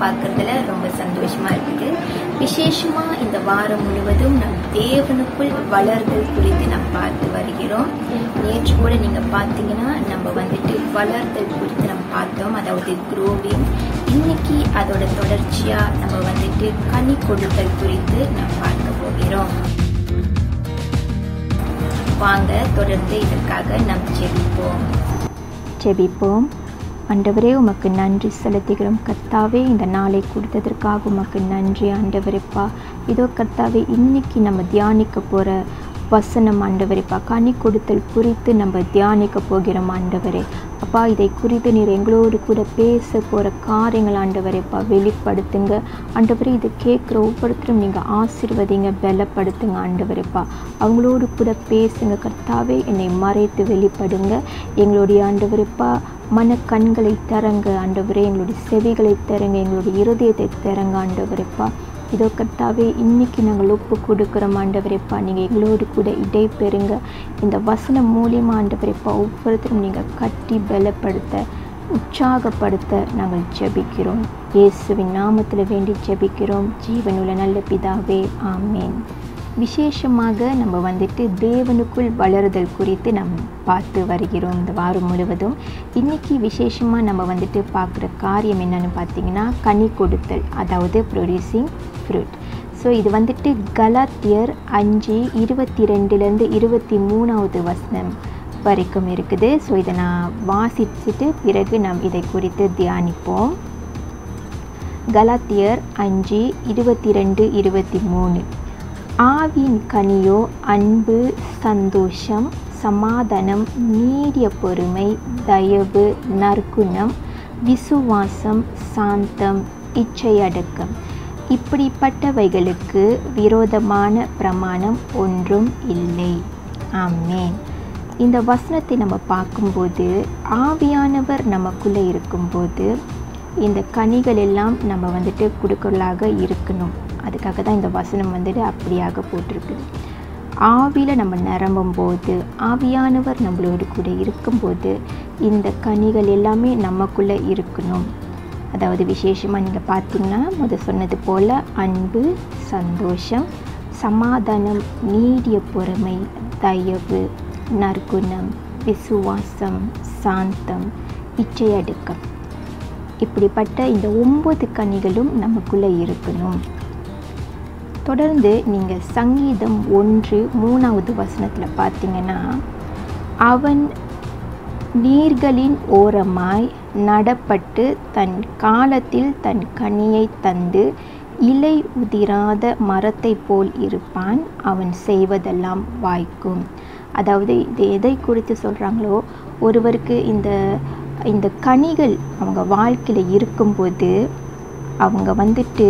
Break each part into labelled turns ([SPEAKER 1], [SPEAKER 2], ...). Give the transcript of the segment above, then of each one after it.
[SPEAKER 1] பார்க்கறதுல ரொம்ப சந்தோஷமா இருக்குது விசேஷமா இந்த வாரம் முழுவதும் நம் தேவனுக்குள் வளர்தல் குறித்து நாம் பார்த்து வருகிறோம் நேற்று கூட நீங்க பார்த்தீங்கன்னா நம்ம வந்துட்டு வளர்தல் குறித்து நம்ம பார்த்தோம் அதாவது குரோவிங் இன்னைக்கு அதோட தொடர்ச்சியா நம்ம வந்துட்டு கனி கொடுத்தல் குறித்து நாம் பார்க்க போகிறோம் வாங்க தொடர்ந்து இதற்காக நாம் ஜெபிப்போம்
[SPEAKER 2] ஜெபிப்போம் ஆண்டவரே உமக்கு நன்றி செலுத்துகிறோம் கர்த்தாவே இந்த நாளை கொடுத்ததற்காக உமக்கு நன்றி ஆண்டவரேப்பா இதோ கர்த்தாவே இன்னைக்கு நம்ம தியானிக்க போகிற வசனம் ஆண்டவரேப்பா கனி கொடுத்தல் குறித்து நம்ம தியானிக்க போகிறோம் ஆண்டவரே அப்பா இதை குறித்து நீர் எங்களோடு கூட பேச போகிற காரியங்கள் ஆண்டவரேப்பா வெளிப்படுத்துங்க ஆண்டவரே இதை கேட்குற ஒவ்வொருத்தரும் நீங்கள் ஆசீர்வதிங்க பலப்படுத்துங்க ஆண்டவரேப்பா அவங்களோடு கூட பேசுங்க கர்த்தாவே என்னை மறைத்து வெளிப்படுங்க எங்களுடைய ஆண்டவரேப்பா மன கண்களை தரங்க ஆண்டவரே எங்களுடைய செவிகளை தரங்க எங்களுடைய இருதயத்தை தரங்க ஆண்டவரேப்பா இதோ கர்த்தாவே இன்னைக்கு நாங்கள் ஒப்பு கொடுக்குறோம் ஆண்டவரேப்பா நீங்கள் எங்களோடு கூட இடை பெறுங்க இந்த வசனம் மூலியமாக ஆண்டவரேப்பா ஒவ்வொருத்தரும் நீங்கள் கட்டி பலப்படுத்த உற்சாகப்படுத்த நாங்கள் ஜெபிக்கிறோம் இயேசுவின் நாமத்தில் வேண்டி ஜெபிக்கிறோம் ஜீவனுள்ள நல்ல பிதாவே ஆமேன் விசேஷமாக நம்ம வந்துட்டு தேவனுக்குள் வளருதல் குறித்து நம்ம பார்த்து வருகிறோம் இந்த வாரம் முழுவதும் இன்றைக்கி விசேஷமாக நம்ம வந்துட்டு பார்க்குற காரியம் என்னன்னு பார்த்தீங்கன்னா கனி கொடுத்தல் அதாவது ப்ரொடியூசிங் ஃப்ரூட் ஸோ இது வந்துட்டு கலாத்தியர் அஞ்சு இருபத்தி ரெண்டுலேருந்து இருபத்தி மூணாவது வசனம் வரைக்கும் இருக்குது ஸோ இதை நான் வாசிச்சுட்டு பிறகு நாம் இதை குறித்து தியானிப்போம் கலாத்தியர் அஞ்சு இருபத்தி ரெண்டு இருபத்தி மூணு ஆவின் கனியோ அன்பு சந்தோஷம் சமாதானம் நீடிய பொறுமை தயவு நற்குணம் விசுவாசம் சாந்தம் இச்சையடக்கம் இப்படிப்பட்டவைகளுக்கு விரோதமான பிரமாணம் ஒன்றும் இல்லை ஆமேன் இந்த வசனத்தை நம்ம பார்க்கும்போது ஆவியானவர் நமக்குள்ளே இருக்கும்போது இந்த கனிகள் எல்லாம் நம்ம வந்துட்டு கொடுக்கலாக இருக்கணும் அதுக்காக தான் இந்த வசனம் வந்துட்டு அப்படியாக போட்டிருக்கு ஆவியில் நம்ம நிரம்பும் போது ஆவியானவர் நம்மளோடு கூட இருக்கும்போது இந்த கனிகள் எல்லாமே நமக்குள்ளே இருக்கணும் அதாவது விசேஷமாக நீங்கள் பார்த்தீங்கன்னா முத சொன்னது போல் அன்பு சந்தோஷம் சமாதானம் நீடிய பொறுமை தயவு நற்குணம் விசுவாசம் சாந்தம் இச்சையடுக்கம் இப்படிப்பட்ட இந்த ஒம்பது கனிகளும் நமக்குள்ளே இருக்கணும் தொடர்ந்து நீங்கள் சங்கீதம் ஒன்று மூணாவது வசனத்தில் பார்த்தீங்கன்னா அவன் நீர்களின் ஓரமாய் நடப்பட்டு தன் காலத்தில் தன் கனியை தந்து இலை உதிராத மரத்தை போல் இருப்பான் அவன் செய்வதெல்லாம் வாய்க்கும் அதாவது இது எதை குறித்து சொல்கிறாங்களோ ஒருவருக்கு இந்த இந்த கனிகள் அவங்க வாழ்க்கையில் இருக்கும்போது அவங்க வந்துட்டு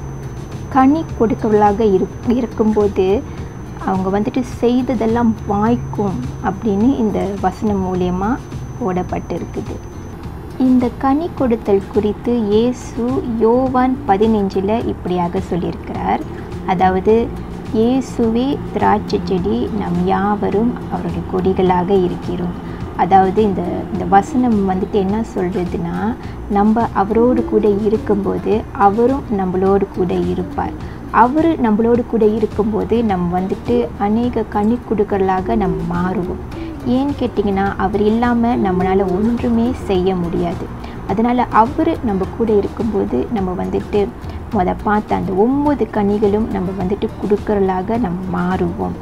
[SPEAKER 2] கனி கொடுக்கவளாக இரு இருக்கும்போது அவங்க வந்துட்டு செய்ததெல்லாம் வாய்க்கும் அப்படின்னு இந்த வசனம் மூலியமாக போடப்பட்டிருக்குது இந்த கனி கொடுத்தல் குறித்து இயேசு யோவான் பதினஞ்சில் இப்படியாக சொல்லியிருக்கிறார் அதாவது இயேசுவே திராட்சை செடி நம் யாவரும் அவருடைய கொடிகளாக இருக்கிறோம் அதாவது இந்த இந்த வசனம் வந்துட்டு என்ன சொல்கிறதுனா நம்ம அவரோடு கூட இருக்கும்போது அவரும் நம்மளோடு கூட இருப்பார் அவர் நம்மளோடு கூட இருக்கும்போது நம்ம வந்துட்டு அநேக கனி கொடுக்கலாக நம்ம மாறுவோம் ஏன்னு கேட்டிங்கன்னா அவர் இல்லாமல் நம்மளால் ஒன்றுமே செய்ய முடியாது அதனால் அவர் நம்ம கூட இருக்கும்போது நம்ம வந்துட்டு முத பார்த்த அந்த ஒம்பது கனிகளும் நம்ம வந்துட்டு கொடுக்கறலாக நம்ம மாறுவோம்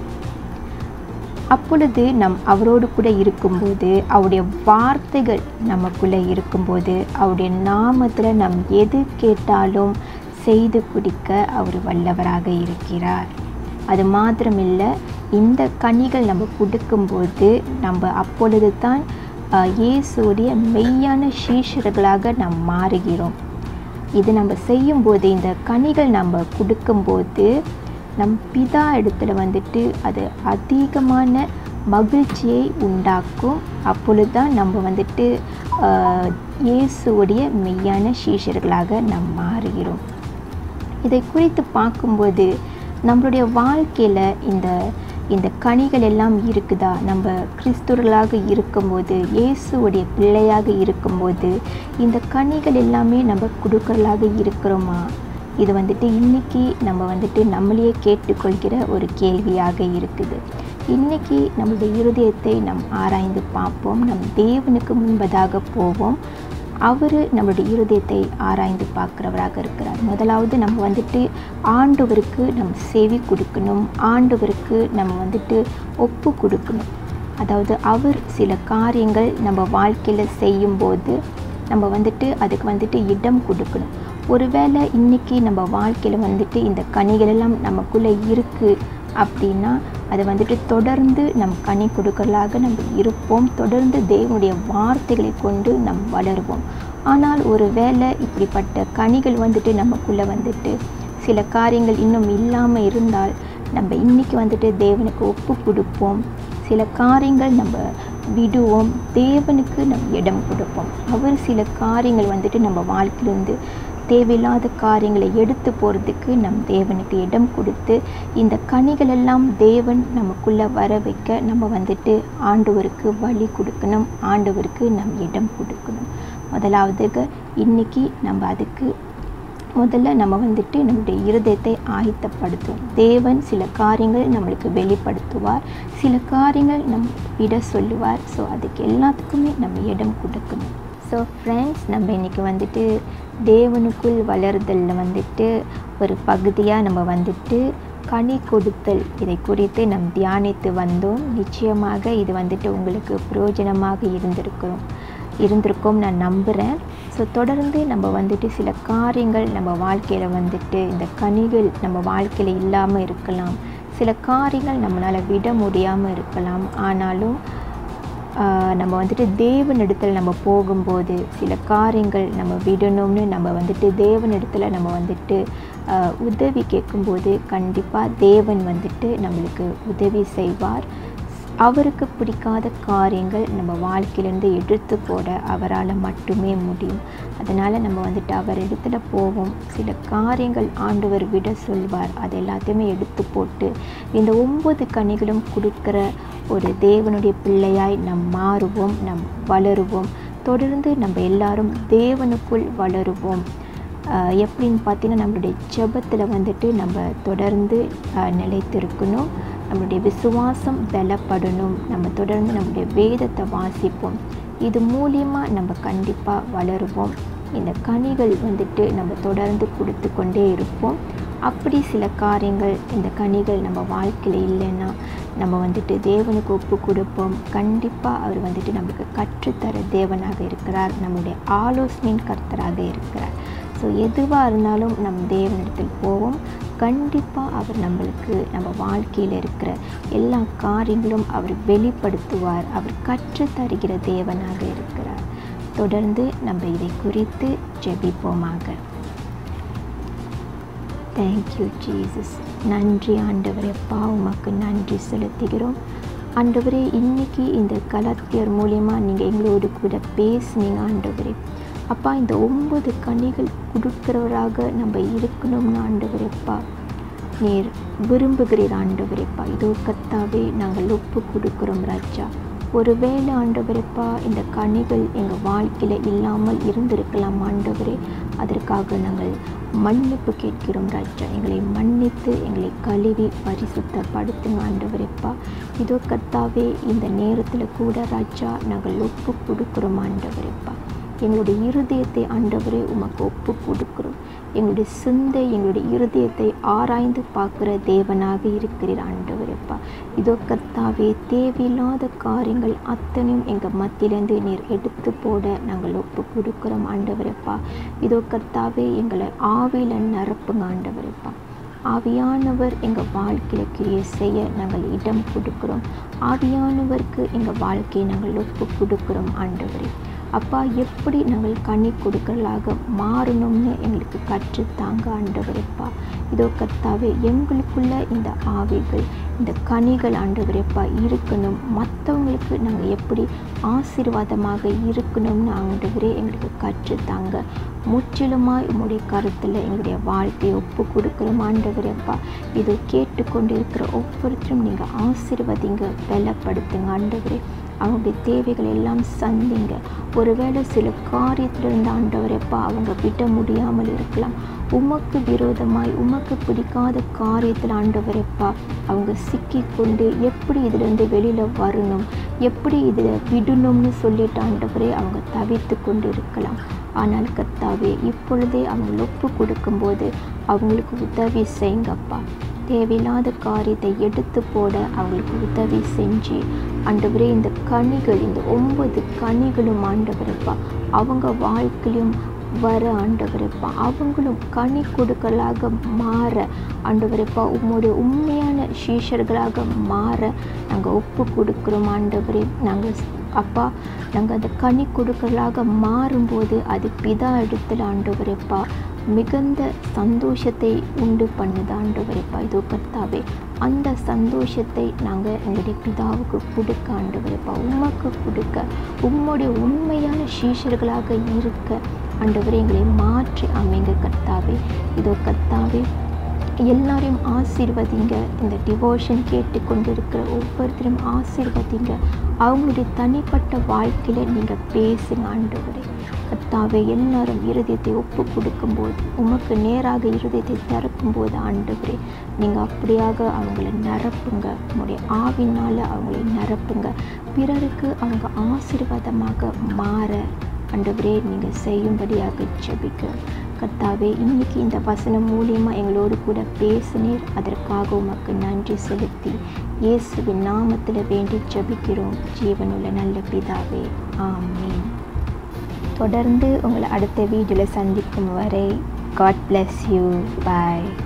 [SPEAKER 2] அப்பொழுது நம் அவரோடு கூட இருக்கும்போது அவருடைய வார்த்தைகள் நமக்குள்ளே இருக்கும்போது அவருடைய நாமத்தில் நம் எது கேட்டாலும் செய்து குடிக்க அவர் வல்லவராக இருக்கிறார் அது மாத்திரமில்லை இந்த கனிகள் நம்ம கொடுக்கும்போது நம்ம அப்பொழுது தான் இயேசுடைய மெய்யான சீஷர்களாக நாம் மாறுகிறோம் இது நம்ம செய்யும்போது இந்த கனிகள் நம்ம கொடுக்கும்போது நம் பிதா இடத்துல வந்துட்டு அது அதிகமான மகிழ்ச்சியை உண்டாக்கும் அப்பொழுது தான் நம்ம வந்துட்டு இயேசுடைய மெய்யான சீஷர்களாக நாம் மாறுகிறோம் இதை குறித்து பார்க்கும்போது நம்மளுடைய வாழ்க்கையில் இந்த இந்த கனிகள் எல்லாம் இருக்குதா நம்ம கிறிஸ்துவர்களாக இருக்கும்போது இயேசுவுடைய பிள்ளையாக இருக்கும்போது இந்த கனிகள் எல்லாமே நம்ம கொடுக்கறலாக இருக்கிறோமா இது வந்துட்டு இன்னைக்கு நம்ம வந்துட்டு நம்மளையே கேட்டுக்கொள்கிற ஒரு கேள்வியாக இருக்குது இன்னைக்கு நம்மளுடைய இருதயத்தை நம் ஆராய்ந்து பார்ப்போம் நம் தேவனுக்கு முன்பதாக போவோம் அவர் நம்மளுடைய இருதயத்தை ஆராய்ந்து பார்க்குறவராக இருக்கிறார் முதலாவது நம்ம வந்துட்டு ஆண்டவருக்கு நம்ம செவி கொடுக்கணும் ஆண்டவருக்கு நம்ம வந்துட்டு ஒப்பு கொடுக்கணும் அதாவது அவர் சில காரியங்கள் நம்ம வாழ்க்கையில் செய்யும்போது நம்ம வந்துட்டு அதுக்கு வந்துட்டு இடம் கொடுக்கணும் ஒருவேளை இன்னைக்கு நம்ம வாழ்க்கையில் வந்துட்டு இந்த கனிகள் எல்லாம் நமக்குள்ளே இருக்குது அப்படின்னா அதை வந்துட்டு தொடர்ந்து நம் கனி கொடுக்கலாக நம்ம இருப்போம் தொடர்ந்து தேவனுடைய வார்த்தைகளை கொண்டு நம் வளருவோம் ஆனால் ஒரு வேளை இப்படிப்பட்ட கனிகள் வந்துட்டு நமக்குள்ளே வந்துட்டு சில காரியங்கள் இன்னும் இல்லாமல் இருந்தால் நம்ம இன்னைக்கு வந்துட்டு தேவனுக்கு ஒப்பு கொடுப்போம் சில காரியங்கள் நம்ம விடுவோம் தேவனுக்கு நம் இடம் கொடுப்போம் அவர் சில காரியங்கள் வந்துட்டு நம்ம வாழ்க்கையிலேருந்து தேவையில்லாத காரியங்களை எடுத்து போகிறதுக்கு நம் தேவனுக்கு இடம் கொடுத்து இந்த கனிகள் எல்லாம் தேவன் நமக்குள்ளே வர வைக்க நம்ம வந்துட்டு ஆண்டவருக்கு வழி கொடுக்கணும் ஆண்டவருக்கு நம் இடம் கொடுக்கணும் முதலாவதுக்கு இன்னைக்கு நம்ம அதுக்கு முதல்ல நம்ம வந்துட்டு நம்முடைய இருதயத்தை ஆயத்தப்படுத்தும் தேவன் சில காரியங்கள் நம்மளுக்கு வெளிப்படுத்துவார் சில காரியங்கள் நம் விட சொல்லுவார் ஸோ அதுக்கு எல்லாத்துக்குமே நம்ம இடம் கொடுக்கணும் ஸோ ஃப்ரெண்ட்ஸ் நம்ம இன்றைக்கி வந்துட்டு தேவனுக்குள் வளருதலில் வந்துட்டு ஒரு பகுதியாக நம்ம வந்துட்டு கனி கொடுத்தல் இதை குறித்து நம் தியானித்து வந்தோம் நிச்சயமாக இது வந்துட்டு உங்களுக்கு பிரயோஜனமாக இருந்திருக்கிறோம் இருந்திருக்கும் நான் நம்புகிறேன் ஸோ தொடர்ந்து நம்ம வந்துட்டு சில காரியங்கள் நம்ம வாழ்க்கையில் வந்துட்டு இந்த கனிகள் நம்ம வாழ்க்கையில் இல்லாமல் இருக்கலாம் சில காரியங்கள் நம்மளால் விட முடியாமல் இருக்கலாம் ஆனாலும் நம்ம வந்துட்டு தேவனிடத்தில் நம்ம போகும்போது சில காரியங்கள் நம்ம விடணும்னு நம்ம வந்துட்டு தேவனிடத்தில் நம்ம வந்துட்டு உதவி கேட்கும்போது கண்டிப்பாக தேவன் வந்துட்டு நம்மளுக்கு உதவி செய்வார் அவருக்கு பிடிக்காத காரியங்கள் நம்ம வாழ்க்கையிலேருந்து எடுத்து போட அவரால் மட்டுமே முடியும் அதனால் நம்ம வந்துட்டு அவர் இடத்துல போவோம் சில காரியங்கள் ஆண்டவர் விட சொல்வார் அது எல்லாத்தையுமே எடுத்து போட்டு இந்த ஒன்பது கனிகளும் கொடுக்குற ஒரு தேவனுடைய பிள்ளையாய் நம் மாறுவோம் நம் வளருவோம் தொடர்ந்து நம்ம எல்லாரும் தேவனுக்குள் வளருவோம் எப்படின்னு பார்த்தீங்கன்னா நம்மளுடைய ஜபத்தில் வந்துட்டு நம்ம தொடர்ந்து நிலைத்திருக்கணும் நம்மளுடைய விசுவாசம் பலப்படணும் நம்ம தொடர்ந்து நம்முடைய வேதத்தை வாசிப்போம் இது மூலியமாக நம்ம கண்டிப்பாக வளருவோம் இந்த கனிகள் வந்துட்டு நம்ம தொடர்ந்து கொடுத்து கொண்டே இருப்போம் அப்படி சில காரியங்கள் இந்த கனிகள் நம்ம வாழ்க்கையில் இல்லைன்னா நம்ம வந்துட்டு தேவனுக்கு ஒப்பு கொடுப்போம் கண்டிப்பாக அவர் வந்துட்டு நமக்கு கற்றுத்தர தேவனாக இருக்கிறார் நம்முடைய ஆலோசனையின் கர்த்தராக இருக்கிறார் ஸோ எதுவாக இருந்தாலும் நம் தேவனிடத்தில் போவோம் கண்டிப்பாக அவர் நம்மளுக்கு நம்ம வாழ்க்கையில் இருக்கிற எல்லா காரியங்களும் அவர் வெளிப்படுத்துவார் அவர் கற்று தருகிற தேவனாக இருக்கிறார் தொடர்ந்து நம்ம இதை குறித்து ஜெபிப்போமாக தேங்க்யூ ஜீசஸ் நன்றி ஆண்டவரே அப்பா உமக்கு நன்றி செலுத்துகிறோம் ஆண்டவரே இன்னைக்கு இந்த கலாத்தியர் மூலியமாக நீங்கள் எங்களோடு கூட பேசுனீங்க ஆண்டவரே அப்பா இந்த ஒன்பது கனிகள் கொடுக்குறவராக நம்ம இருக்கணும்னு ஆண்டவரேப்பா நீர் விரும்புகிறீர் ஆண்டவரேப்பா இதோ கத்தாவே நாங்கள் ஒப்பு கொடுக்குறோம் ராஜா ஒருவேளை ஆண்டவரேப்பா இந்த கனிகள் எங்கள் வாழ்க்கையில் இல்லாமல் இருந்திருக்கலாம் ஆண்டவரே அதற்காக நாங்கள் மன்னிப்பு கேட்கிறோம் ராஜா எங்களை மன்னித்து எங்களை கழுவி பரிசுத்தப்படுத்துங்க ஆண்டவரேப்பா இதோ கத்தாவே இந்த நேரத்தில் கூட ராஜா நாங்கள் ஒப்பு கொடுக்குறோம் ஆண்டவரேப்பா எங்களுடைய இருதயத்தை ஆண்டவரே உமக்கு ஒப்பு கொடுக்குறோம் எங்களுடைய சிந்தை எங்களுடைய இருதயத்தை ஆராய்ந்து பார்க்குற தேவனாக இருக்கிறீர் ஆண்டவரப்பா இதோ கர்த்தாவே தேவையில்லாத காரியங்கள் அத்தனையும் எங்கள் மத்தியிலேருந்து நீர் எடுத்து போட நாங்கள் ஒப்பு கொடுக்குறோம் ஆண்டவரப்பா இதோ கர்த்தாவே எங்களை ஆவியில் நிரப்புங்க ஆண்டவரப்பா ஆவியானவர் எங்கள் வாழ்க்கையில் கிரியை செய்ய நாங்கள் இடம் கொடுக்குறோம் ஆவியானவருக்கு எங்கள் வாழ்க்கையை நாங்கள் ஒப்பு கொடுக்குறோம் ஆண்டவரே அப்பா எப்படி நாங்கள் கனி கொடுக்கலாக மாறணும்னு எங்களுக்கு கற்றுத்தாங்க ஆண்டவரப்பா இதோ கர்த்தாவே எங்களுக்குள்ள இந்த ஆவிகள் இந்த கனிகள் ஆண்டவரப்பா இருக்கணும் மற்றவங்களுக்கு நாங்கள் எப்படி ஆசீர்வாதமாக இருக்கணும்னு ஆண்டவரே எங்களுக்கு கற்றுத்தாங்க முற்றிலுமாய் உம்முடைய கருத்தில் எங்களுடைய வாழ்க்கையை ஒப்பு கொடுக்குறோம் ஆண்டவரே அப்பா இது கேட்டுக்கொண்டு இருக்கிற ஒவ்வொருத்தரும் நீங்கள் ஆசீர்வதிங்க பலப்படுத்துங்க ஆண்டவரே அவங்களுடைய தேவைகள் எல்லாம் சந்திங்க ஒருவேளை சில காரியத்தில் இருந்த ஆண்டவரைப்பா அவங்க விட முடியாமல் இருக்கலாம் உமக்கு விரோதமாய் உமக்கு பிடிக்காத காரியத்தில் ஆண்டவரைப்பா அவங்க சிக்கிக்கொண்டு எப்படி இதிலிருந்து வெளியில் வரணும் எப்படி இதில் விடணும்னு சொல்லிட்டு ஆண்டவரே அவங்க தவித்து கொண்டு இருக்கலாம் ஆனால் கர்த்தாவே இப்பொழுதே அவங்க ஒப்பு கொடுக்கும்போது அவங்களுக்கு உதவி செய்யுங்கப்பா தேவையில்லாத காரியத்தை எடுத்து போட அவங்களுக்கு உதவி செஞ்சு ஆண்டவரே இந்த கனிகள் இந்த ஒன்பது கனிகளும் ஆண்டவரப்பா அவங்க வாழ்க்கையிலும் வர ஆண்டவரப்பா அவங்களும் கனி கொடுக்கலாக மாற ஆண்டவரப்பா உம்முடைய உண்மையான சீஷர்களாக மாற நாங்கள் ஒப்பு கொடுக்குறோம் ஆண்டவரே நாங்கள் அப்பா நாங்கள் அந்த கனி கொடுக்கலாக மாறும்போது அது பிதா இடத்துல ஆண்டவரப்பா மிகுந்த சந்தோஷத்தை உண்டு பண்ணுது ஆண்டவரைப்பா இதோ கர்த்தாவே அந்த சந்தோஷத்தை நாங்கள் எங்களுடைய பிதாவுக்கு கொடுக்க ஆண்டவரைப்பா உமக்கு கொடுக்க உம்முடைய உண்மையான சீஷர்களாக இருக்க ஆண்டவரை எங்களை மாற்றி அமைங்க கர்த்தாவே இதோ கர்த்தாவே எல்லாரையும் ஆசீர்வதிங்க இந்த டிவோஷன் கேட்டுக்கொண்டிருக்கிற ஒவ்வொருத்தரையும் ஆசீர்வதிங்க அவங்களுடைய தனிப்பட்ட வாழ்க்கையில் நீங்கள் பேசுங்க ஆண்டவரே கர்த்தாவே எல்லாரும் இருதயத்தை ஒப்பு கொடுக்கும்போது உமக்கு நேராக இருதயத்தை திறக்கும்போது ஆண்டவரே நீங்கள் அப்படியாக அவங்கள நிரப்புங்க உங்களுடைய ஆவினால் அவங்களை நிரப்புங்க பிறருக்கு அவங்க ஆசீர்வாதமாக மாற ஆண்டவரே நீங்கள் செய்யும்படியாக ஜெபிக்கிறோம் கர்த்தாவே இன்னைக்கு இந்த வசனம் மூலியமாக எங்களோடு கூட பேசினீர் அதற்காக உமக்கு நன்றி செலுத்தி இயேசுவின் நாமத்தில் வேண்டி ஜெபிக்கிறோம் ஜீவனுள்ள நல்ல பிதாவே ஆமீன் தொடர்ந்து உங்களை அடுத்த வீடியோவில் சந்திக்கும் வரை காட் bless யூ பாய்